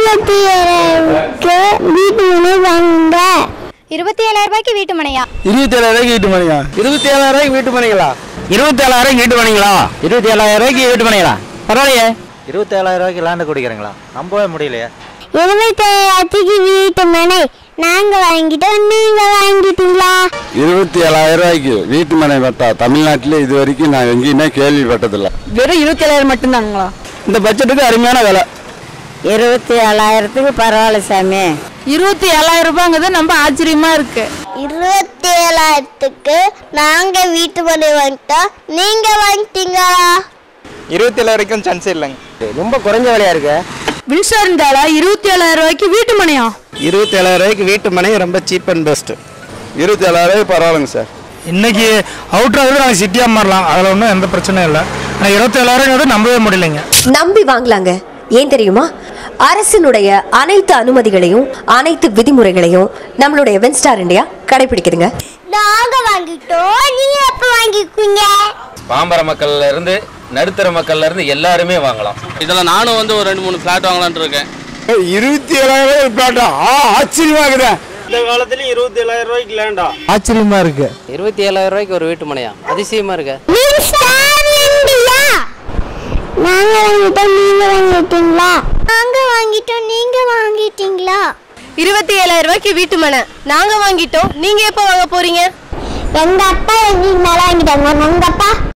இருபத்தி ஏழாயிரத்துக்கு வீட்டு மனை வாங்குங்க இருபத்தி ஏழாயிரம் ரூபாய்க்கு வீட்டு மனையா இருபத்தி ஏழாயிரம் ரூபாய்க்கு வீட்டு மணியா இருபத்தி ஏழாயிரம் ரூபாய்க்கு வீட்டு மணிங்களா இருபத்தி ஏழாயிரம் வீட்டு பண்ணீங்களா இருபத்தி ஏழாயிரம் ரூபாய்க்கு வீட்டு பண்ணீங்களா பரவாயில்லையே இருபத்தி ஏழாயிரம் ரூபாய்க்கு லேண்டு குடிக்கிறீங்களா நம்பவே முடியலையே இருபத்தி ஏழாயிரத்துக்கு வீட்டு மனை நாங்க வாங்கிட்டோம் நீங்க வாங்கிட்டீங்களா இருபத்தி ஏழாயிரம் ரூபாய்க்கு வீட்டு மனை பட்டா தமிழ்நாட்டில் இது வரைக்கும் நான் எங்கேயுமே கேள்விப்பட்டதில்லை வெறும் இருபத்தி ஏழாயிரம் மட்டும்தாங்களா இந்த பட்ஜெட்டுக்கு அருமையான விலை இருபத்தி ஏழாயிரத்துக்கு பரவாயில்ல சாமி இருபத்தி ஏழாயிரம் ரூபாங்கிறது ரொம்ப ஆச்சரியமா இருக்கு இருபத்தி ஏழாயிரத்துக்கு நாங்க வீட்டு மனை வாங்கிட்டோம் நீங்க வாங்கிட்டீங்களா இருபத்தி ஏழு வரைக்கும் சான்ஸ் இல்லைங்க ரொம்ப குறைஞ்ச விலையா இருக்கு வின்சார்ந்தால இருபத்தி ஏழாயிரம் ரூபாய்க்கு வீட்டு மனையா இருபத்தி ஏழாயிரம் ரூபாய்க்கு வீட்டு மனை ரொம்ப சீப் அண்ட் பெஸ்ட் இருபத்தி ஏழாயிரம் ரூபாய்க்கு பரவாயில்லைங்க சார் இன்னைக்கு அவுட்டர் வந்து நாங்கள் சிட்டியாக மாறலாம் அதில் ஒன்றும் எந்த பிரச்சனையும் இல்லை ஆனால் இருபத்தி ஏழாயிரம் நம்பவே முடியலைங்க நம்பி வாங்கலாங்க ஏன் தெரியுமா அரசினுடைய அனைத்து அனுமதிகளையும் அனைத்து விதிமுறைகளையும் நம்மளுடைய வென்ஸ்டார் இந்தியா கடைபிடிக்குதுங்க நாங்க வாங்கிட்டோம் நீங்க எப்ப வாங்கிக்குவீங்க பாம்பர மக்கள்ல இருந்து நடுத்தர மக்கள்ல இருந்து எல்லாருமே வாங்கலாம் இதில் நானும் வந்து ஒரு ரெண்டு மூணு ஃப்ளாட் வாங்கலாம்னு இருக்கேன் இருபத்தி ஏழாயிரம் ரூபாய் பிளாட்டா ஆ ஆச்சரியமா இருக்குதா இந்த காலத்துலயும் இருபத்தி ஏழாயிரம் ரூபாய்க்கு லேண்டா ஆச்சரியமா இருக்கு இருபத்தி ஏழாயிரம் ரூபாய்க்கு ஒரு வீட்டு மனையா அதிசயமா இருக்கு நாங்க வாங்கிட்டோம் நீங்க வாங்கிட்டீங்களா நாங்க வாங்கிட்டோம் நீங்க வாங்கிட்டீங்களா இருபத்தி ஏழாயிரம் ரூபாய்க்கு வீட்டு மனை நாங்க வாங்கிட்டோம் நீங்க எப்போ வாங்க போறீங்க எங்க அப்பா எங்களுக்கு மேல வாங்கிட்டாங்க உங்க அப்பா